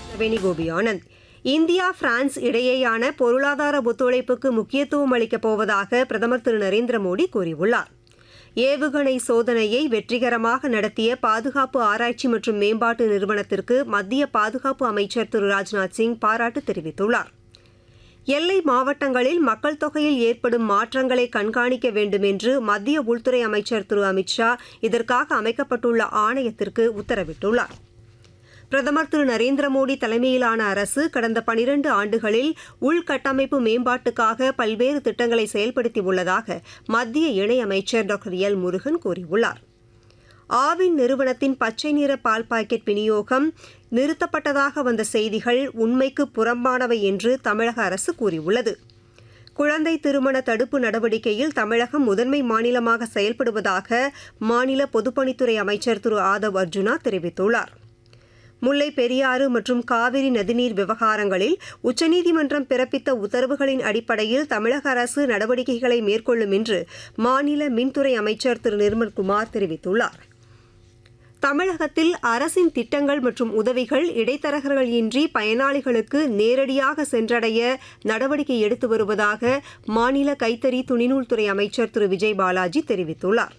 வேணி Gopi Anand India France இடையேயான பொருளாதார ஒத்துழைப்புக்கு முக்கியத்துவம் அளிக்கப் போவதாக பிரதமர் திரு நரேந்திர மோடி கூறியுள்ளார் ஏவுகணை சோதனையை வெற்றிகரமாக நடத்திய பாதுகாப்பு ஆராய்ச்சி மற்றும் மேம்பாட்டு நிறுவனத்திற்கு மத்திய பாதுகாப்பு அமைச்சர் திரு ராஜ்நாத் சிங் பாராட்டு தெரிவித்துள்ளார் எல்லை மாவட்டங்களில் மக்கள் தொகையில் ஏற்படும் மாற்றங்களை கண்காணிக்க வேண்டும் என்று மத்திய உள்துறை அமைச்சர் திரு அமித்ஷா இதற்காக அமைக்கப்பட்டுள்ள ஆணையத்திற்கு உத்தரவிட்டுள்ளார் பிரதமர் திரு நரேந்திர மோடி தலைமையிலான அரசு கடந்த பனிரண்டு ஆண்டுகளில் உள்கட்டமைப்பு மேம்பாட்டுக்காக பல்வேறு திட்டங்களை செயல்படுத்தியுள்ளதாக மத்திய இணையமைச்சர் டாக்டர் எல் முருகன் கூறியுள்ளார் ஆவின் நிறுவனத்தின் பச்சை நிற பால் பாக்கெட் விநியோகம் நிறுத்தப்பட்டதாக வந்த செய்திகள் உண்மைக்கு புறம்பானவை என்று தமிழக அரசு கூறியுள்ளது குழந்தை திருமண தடுப்பு நடவடிக்கையில் தமிழகம் முதன்மை மாநிலமாக செயல்படுவதாக மாநில பொதுப்பணித்துறை அமைச்சர் திரு ஆதவ் அர்ஜுனா தெரிவித்துள்ளார் முல்லை பெரியாறு மற்றும் காவிரி நதிநீர் விவகாரங்களில் உச்சநீதிமன்றம் பிறப்பித்த உத்தரவுகளின் அடிப்படையில் தமிழக அரசு நடவடிக்கைகளை மேற்கொள்ளும் என்று மாநில மின்துறை அமைச்சர் திரு நிர்மல்குமார் தெரிவித்துள்ளார் தமிழகத்தில் அரசின் திட்டங்கள் மற்றும் உதவிகள் இடைத்தரகர்கள் இன்றி பயனாளிகளுக்கு நேரடியாக சென்றடைய நடவடிக்கை எடுத்து வருவதாக மாநில கைத்தறி துணிநூல்துறை அமைச்சர் திரு விஜய் பாலாஜி தெரிவித்துள்ளார்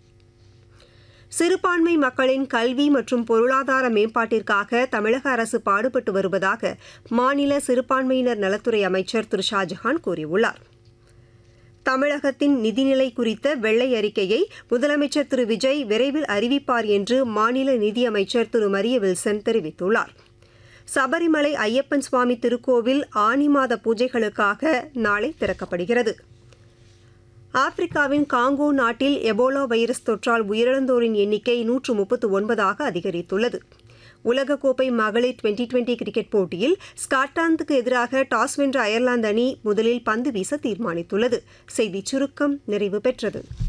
சிறுபான்மை மக்களின் கல்வி மற்றும் பொருளாதார மேம்பாட்டிற்காக தமிழக அரசு பாடுபட்டு வருவதாக மாநில சிறுபான்மையினர் நலத்துறை அமைச்சர் திரு ஷாஜஹான் கூறியுள்ளார் தமிழகத்தின் நிதிநிலை குறித்த வெள்ளை அறிக்கையை முதலமைச்சர் திரு விஜய் விரைவில் அறிவிப்பார் என்று மாநில நிதியமைச்சர் திரு மரிய வில்சன் தெரிவித்துள்ளார் சபரிமலை ஐயப்பன் சுவாமி திருக்கோவில் ஆனி மாத பூஜைகளுக்காக நாளை திறக்கப்படுகிறது ஆப்பிரிக்காவின் காங்கோ நாட்டில் எபோலா வைரஸ் தொற்றால் உயிரிழந்தோரின் எண்ணிக்கை நூற்று முப்பத்து ஒன்பதாக அதிகரித்துள்ளது உலகக்கோப்பை மகளிர் டுவெண்டி டுவெண்டி கிரிக்கெட் போட்டியில் ஸ்காட்லாந்துக்கு எதிராக டாஸ் வென்ற அயர்லாந்து அணி முதலில் பந்து வீச தீர்மானித்துள்ளது செய்திச் சுருக்கம் நிறைவு பெற்றது